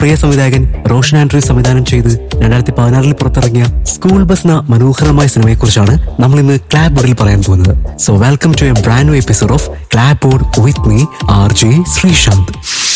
പ്രിയ സംവിധായകൻ റോഷൻ ആൻഡ്രൂ സംവിധാനം ചെയ്ത് രണ്ടായിരത്തി പതിനാറിൽ പുറത്തിറങ്ങിയ സ്കൂൾ ബസ് എന്ന മനോഹരമായ സിനിമയെക്കുറിച്ചാണ് നമ്മൾ ഇന്ന് ക്ലാബ് ബോർഡിൽ പറയാൻ പോകുന്നത് so welcome to a brand new episode of club board with me R J Sreesanth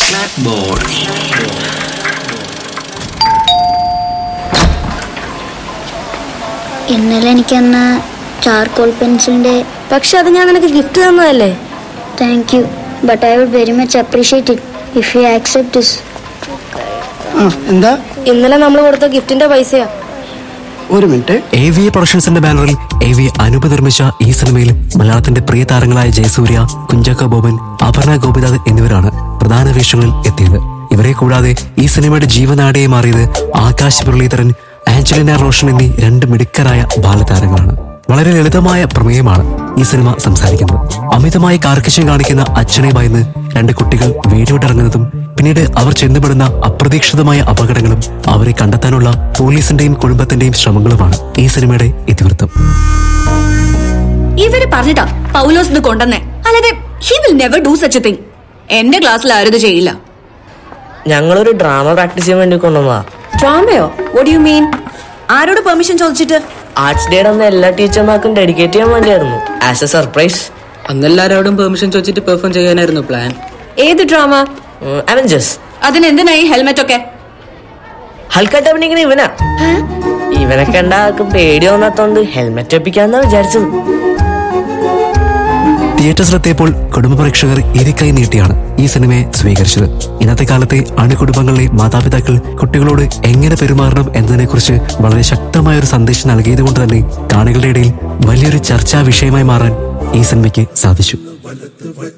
ഇന്നലെ എനിക്കന്ന് ചാർക്കോൾ പെൻസിലിന്റെ പക്ഷെ അത് ഞാൻ നിനക്ക് ഗിഫ്റ്റ് തന്നതല്ലേ thank you but I would very much appreciate it if you accept this ആ എന്താ ഇന്നലെ നമ്മൾ കൊടുത്ത ഗിഫ്റ്റിന്റെ പൈസയാ ഒരു മിനിറ്റ് എ വി എ പ്രൊഡക്ഷൻസിന്റെ ബാനറിൽ എ വി അനൂപ് നിർമ്മിച്ച ഈ സിനിമയിൽ മലയാളത്തിന്റെ പ്രിയ താരങ്ങളായ ജയസൂര്യ കുഞ്ചാക്ക ബോബൻ അപർണ ഗോപിനാഥ് എന്നിവരാണ് പ്രധാന വേഷങ്ങളിൽ എത്തിയത് ഇവരെ കൂടാതെ ഈ സിനിമയുടെ ജീവനാടിയെ മാറിയത് ആകാശ് മുരളീധരൻ ആഞ്ചലിന റോഷൻ എന്നീ രണ്ട് മിടുക്കരായ ബാലതാരങ്ങളാണ് വളരെ ലളിതമായ പ്രമേയമാണ് ഈ സിനിമ സംസാരിക്കുന്നത് അമിതമായി കാർക്കശ്യം കാണിക്കുന്ന അച്ഛനെ ഭയന്ന് രണ്ട് കുട്ടികൾ വീടുവിട്ടിറങ്ങുന്നതും പിന്നീട് അവർ ചെന്നുപെടുന്ന അപ്രതീക്ഷിതമായ അപകടങ്ങളും അവരെ കണ്ടെത്താനുള്ള പോലീസിന്റെയും കുടുംബത്തിന്റെയും ശ്രമങ്ങളുമാണ് ഈ സിനിമയുടെ ഇതിവൃത്തം ഇവര് പറഞ്ഞിട്ടാ പൗലോസ് ഇത് കൊണ്ടെന്നേ അല്ലാതെ he will never do such a thing എന്റെ ക്ലാസ്സിൽ ആരും ഇത് ചെയ്യില്ല ഞങ്ങളൊരു ഡ്രാമ പ്രാക്ടീസ് ചെയ്യാൻ വേണ്ടി കൊണ്ടുവന്നതാ ഡ്രാമയോ വോട്ട് യു മീൻ ആരോട് പെർമിഷൻ ചോദിച്ചിട്ട് ആർട്സ് ഡേയുടെ അന്ന് എല്ലാ ടീച്ചർമാർക്കും ഡെഡിക്കേറ്റ് ചെയ്യാൻ വേണ്ടിയായിരുന്നു ആസ് എ സർപ്രൈസ് അന്നെല്ലാരോടും പെർമിഷൻ ചോദിച്ചിട്ട് പെർഫോം ചെയ്യാനായിരുന്നു പ്ലാൻ ഏത് ഡ്രാമ അവഞ്ചേഴ്സ് അതിന് എന്തിനായി ഹെൽമെറ്റ് ഒക്കെ ഹൽക്കാട്ട് അഭിനയിക്കുന്ന ഇവനാ ഇവനെ കണ്ട ആൾക്ക് പേടി തോന്നാത്തോണ്ട് ഹെൽമെറ്റ് വെപ്പിക്കാന്നാ വിചാരിച്ചത് തിയേറ്റേഴ്സിലെത്തിയപ്പോൾ കുടുംബ പ്രേക്ഷകർ ഇരിക്കൈ നീട്ടിയാണ് ഈ സിനിമയെ സ്വീകരിച്ചത് ഇന്നത്തെ കാലത്തെ അണുകുടുംബങ്ങളിലെ മാതാപിതാക്കൾ കുട്ടികളോട് എങ്ങനെ പെരുമാറണം എന്നതിനെക്കുറിച്ച് വളരെ ശക്തമായ ഒരു സന്ദേശം നൽകിയത് കൊണ്ട് തന്നെ കാണികളുടെ ഇടയിൽ വലിയൊരു ചർച്ചാ വിഷയമായി മാറാൻ ഈ സിനിമയ്ക്ക് സാധിച്ചു